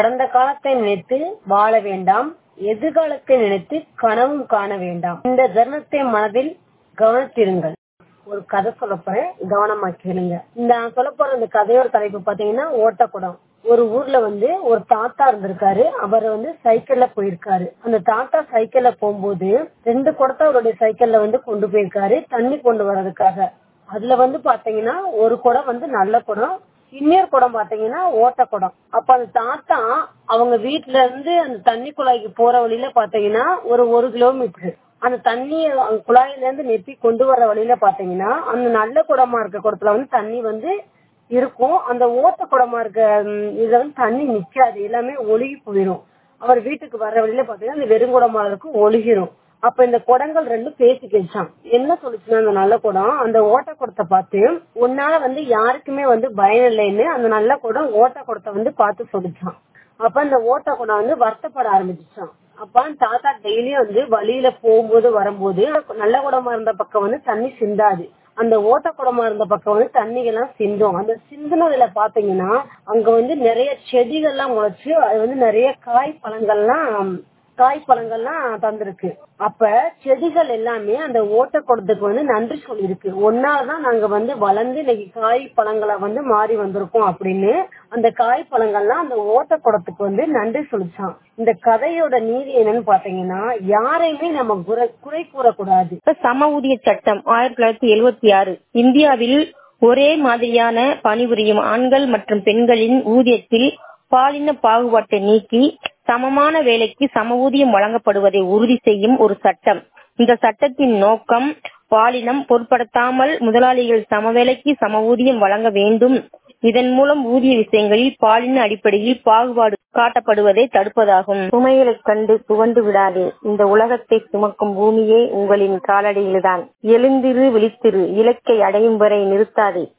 கடந்த காலத்தை நினைத்து வாழ வேண்டாம் எதிர்காலத்தை நினைத்து கனவும் காண வேண்டாம் இந்த தருணத்தை மனதில் கவனித்திருங்கள் ஒரு கதை சொல்ல போறேன் கவனமா கேளுங்க இந்த நான் சொல்ல போற இந்த கதையோட தலைப்பு பாத்தீங்கன்னா ஓட்டக்குடம் ஒரு ஊர்ல வந்து ஒரு தாத்தா இருந்திருக்காரு அவர் வந்து சைக்கிள்ல போயிருக்காரு அந்த தாத்தா சைக்கிள்ல போகும்போது ரெண்டு குடத்தை அவருடைய சைக்கிள்ல வந்து கொண்டு போயிருக்காரு தண்ணி கொண்டு வர்றதுக்காக அதுல வந்து பாத்தீங்கன்னா ஒரு குடம் வந்து நல்ல குடம் இன்னொரு குடம் பாத்தீங்கன்னா ஓட்ட குடம் அப்ப அந்த தாத்தா அவங்க வீட்டுல இருந்து அந்த தண்ணி குழாய்க்கு போற வழியில பாத்தீங்கன்னா ஒரு ஒரு கிலோமீட்டர் அந்த தண்ணிய குழாயில இருந்து நெப்பி கொண்டு வர வழியில பாத்தீங்கன்னா அந்த நல்ல குடமா இருக்க குடத்துல வந்து தண்ணி வந்து இருக்கும் அந்த ஓட்ட குடமா இருக்க இதுல வந்து தண்ணி நிக்காது எல்லாமே ஒழுகி போயிடும் அவர் வீட்டுக்கு வர்ற வழியில பாத்தீங்கன்னா அந்த வெறுங்குடமா இருக்கும் ஒழுகிரும் அப்ப இந்த குடங்கள் ரெண்டும் பேசிக்கிச்சான் என்ன சொல்லுச்சுன்னா அந்த நல்ல குடம் அந்த ஓட்ட குடத்தை பார்த்து உன்னால வந்து யாருக்குமே வந்து பயம் இல்லைன்னு அந்த நல்ல குடம் ஓட்ட குடத்தை வந்து பார்த்து சொல்லிச்சான் அப்ப அந்த ஓட்ட குடம் வந்து வருத்தப்பட ஆரம்பிச்சுச்சான் அப்ப தாத்தா டெய்லியும் வந்து வழியில போகும்போது வரும்போது நல்ல குடமா இருந்த பக்கம் வந்து தண்ணி சிந்தாது அந்த ஓட்ட குடமா இருந்த பக்கம் வந்து தண்ணிகள்லாம் சிந்தும் அந்த சிந்துனதுல பாத்தீங்கன்னா அங்க வந்து நிறைய செடிகள்லாம் முளைச்சு அது வந்து நிறைய காய் பழங்கள்லாம் காய் பழங்கள்லாம் தந்திருக்கு அப்ப செடிகள் எல்லாமே அந்த ஓட்ட குடத்துக்கு வந்து நன்றி சொல்லியிருக்கு ஒன்னாலதான் நாங்க வந்து வளர்ந்து இன்னைக்கு காய் பழங்களை வந்து மாறி வந்திருக்கோம் அப்படின்னு அந்த காய் பழங்கள்லாம் அந்த ஓட்ட குடத்துக்கு வந்து நன்றி சொல்லிச்சான் இந்த கதையோட நீதி என்னன்னு பாத்தீங்கன்னா யாரையுமே நம்ம குறை குறை கூறக்கூடாது சம ஊதிய சட்டம் ஆயிரத்தி தொள்ளாயிரத்தி எழுபத்தி ஆறு இந்தியாவில் ஒரே மாதிரியான பணிபுரியும் ஆண்கள் மற்றும் பெண்களின் ஊதியத்தில் பாலின பாகுபாட்டை நீக்கி சமமான வேலைக்கு சம ஊதியம் வழங்கப்படுவதை உறுதி செய்யும் ஒரு சட்டம் இந்த சட்டத்தின் நோக்கம் பாலினம் பொருட்படுத்தாமல் முதலாளிகள் சம வேலைக்கு சம ஊதியம் வழங்க வேண்டும் இதன் மூலம் ஊதிய விஷயங்களில் பாலின அடிப்படையில் பாகுபாடு காட்டப்படுவதை தடுப்பதாகும் சுமைகளைக் கண்டு துவண்டு விடாதே இந்த உலகத்தை சுமக்கும் பூமியே உங்களின் காலடியில்தான் எழுந்திரு விழித்திரு இலக்கை அடையும் வரை நிறுத்தாதே